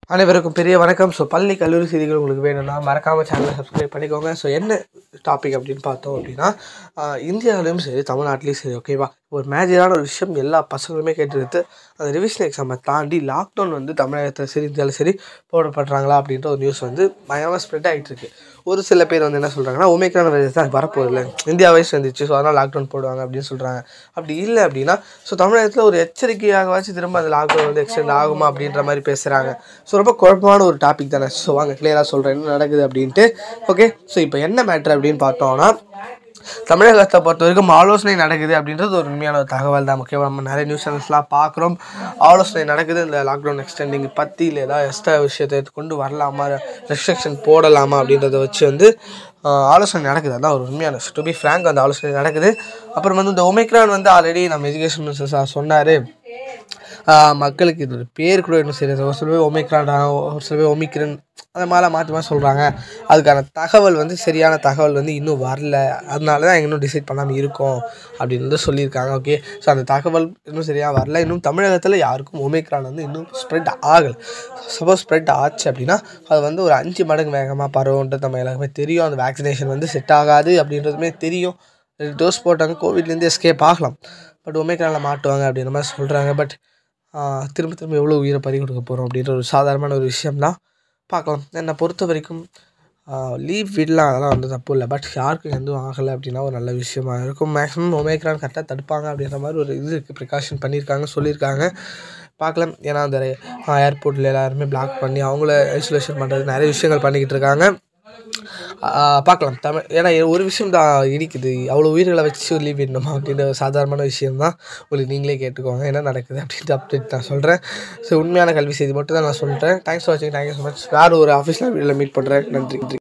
அனைவருக்கும் பெரிய வணக்கம் ஸோ பள்ளி கல்லூரி செய்திகள் உங்களுக்கு வேணும்னா மறக்காமல் சேனலை சப்ஸ்கிரைப் பண்ணிக்கோங்க ஸோ என்ன டாபிக் அப்படின்னு பார்த்தோம் அப்படின்னா ஆஹ் இந்தியாவிலையும் சரி தமிழ்நாட்டிலையும் சரி ஓகேவா ஒரு மேஜரான ஒரு விஷயம் எல்லா பசங்களுமே கேட்டுருது அந்த ரிவிஷன் எக்ஸாமை தாண்டி லாக்டவுன் வந்து தமிழகத்தில் சரி இந்தியாவில் சரி போடப்படுறாங்களா அப்படின்ற ஒரு நியூஸ் வந்து பயங்கரமாக ஸ்ப்ரெட் ஆகிட்டு இருக்கு ஒரு சில பேர் வந்து என்ன சொல்கிறாங்கன்னா ஒமேக்ரான் வைரஸ் தான் வரப்போதில்ல இந்தியா வைஸ் வந்துச்சு ஸோ அதனால் லாக்டவுன் போடுவாங்க அப்படின்னு சொல்கிறாங்க அப்படி இல்லை அப்படின்னா ஸோ தமிழகத்தில் ஒரு எச்சரிக்கையாகவாச்சும் திரும்ப அந்த லாக்டவுன் வந்து எக்ஸ்டெண்ட் ஆகுமா அப்படின்ற மாதிரி பேசுகிறாங்க ஸோ ரொம்ப குழப்பமான ஒரு டாபிக் தானே ஸோ வாங்க கிளியராக சொல்கிறேன் என்ன நடக்குது அப்படின்ட்டு ஓகே ஸோ இப்போ என்ன மேட்ரு அப்படின்னு பார்த்தோம்னா தமிழகத்தை பொறுத்த வரைக்கும் ஆலோசனை நடக்குது அப்படின்றது ஒரு உண்மையான ஒரு தகவல் தான் முக்கியமாக நம்ம நிறைய நியூஸ் சேனல்ஸ்லாம் பார்க்குறோம் ஆலோசனை நடக்குது இந்த லாக்டவுன் எக்ஸ்டெண்டிங் பற்றி இல்லை ஏதாவது எக்ஸ்ட்ரா விஷயத்தை கொண்டு வரலாமா ரெஸ்ட்ரிக்ஷன் போடலாமா அப்படின்றத வச்சு வந்து ஆஹ், ஆலோசனை நடக்குது அதான் ஒரு உண்மையான டு பி ஃப்ரேங்க் அந்த ஆலோசனை நடக்குது அப்புறம் வந்து இந்த ஒமிக்ரான் வந்து ஆல்ரெடி நம்ம எஜுகேஷன் மினிஸ்டர் சார் சொன்னார் மக்களுக்கு இது ஒரு பேர் கூட இன்னும் சரி ஒரு சில பேர் ஒமிக்ரான் ஒரு சில பேர் ஒமிக்ரன் அந்த மாதிரிலாம் மாற்றி மாற்றி சொல்கிறாங்க அதுக்கான தகவல் வந்து சரியான தகவல் வந்து இன்னும் வரல அதனால தான் இன்னும் டிசைட் பண்ணாமல் இருக்கோம் அப்படின்னு வந்து சொல்லியிருக்காங்க ஓகே ஸோ அந்த தகவல் இன்னும் சரியாக வரல இன்னும் தமிழகத்தில் யாருக்கும் ஒமிக்ரான் வந்து இன்னும் ஸ்ப்ரெட் ஆகலை சப்போஸ் ஸ்ப்ரெட் ஆச்சு அப்படின்னா அது வந்து ஒரு அஞ்சு மடங்கு வேகமாக பரவுன்றது நம்ம எல்லாருக்குமே தெரியும் அந்த வேக்சினேஷன் வந்து செட் ஆகாது அப்படின்றதுமே தெரியும் ரெண்டு டோஸ் போட்டாங்க கோவிட்லேருந்து எஸ்கேப் ஆகலாம் பட் ஒமேக்ரானில் மாட்டுவாங்க அப்படின்ற மாதிரி சொல்கிறாங்க பட் திரும்ப திரும்ப எவ்வளோ உயிரை பறி கொடுக்க போகிறோம் அப்படின்ற ஒரு சாதாரணமான ஒரு விஷயம்தான் பார்க்கலாம் என்னை பொறுத்த வரைக்கும் லீவ் விடலாம் அதெல்லாம் வந்து தப்பு இல்லை பட் யாருக்கும் எதுவும் ஆகலை அப்படின்னா ஒரு நல்ல விஷயமா இருக்கும் மேக்ஸிமம் ஒமேக்ரான் கரெக்டாக தடுப்பாங்க அப்படின்ற மாதிரி ஒரு இது இருக்குது ப்ரிகாஷன் பண்ணியிருக்காங்க சொல்லியிருக்காங்க பார்க்கலாம் ஏன்னா அந்த ஏர்போர்ட்டில் எல்லாருமே பிளாக் பண்ணி அவங்கள ஐசோலேஷன் பண்ணுறது நிறைய விஷயங்கள் பண்ணிக்கிட்டு இருக்காங்க ஆஹ் பார்க்கலாம் தமிழ் ஏன்னா ஒரு விஷயம் தான் இடிக்குது அவ்வளோ உயிர்களை வச்சு லீவ் விடணுமா அப்படின்ற ஒரு சாதாரணமான விஷயம் தான் உங்களுக்கு நீங்களே கேட்டுக்கோங்க என்ன நடக்குது அப்படின்ட்டு அப்டேட் நான் சொல்கிறேன் ஸோ உண்மையான கல்வி செய்தி மட்டும் தான் நான் சொல்கிறேன் தேங்க்ஸ் ஃபார் வாட்சிங் தேங்க்யூ ஸோ மச் வேறு ஒரு அஃபிஷியல் வீடியோவில் மீட் பண்ணுறேன் நன்றி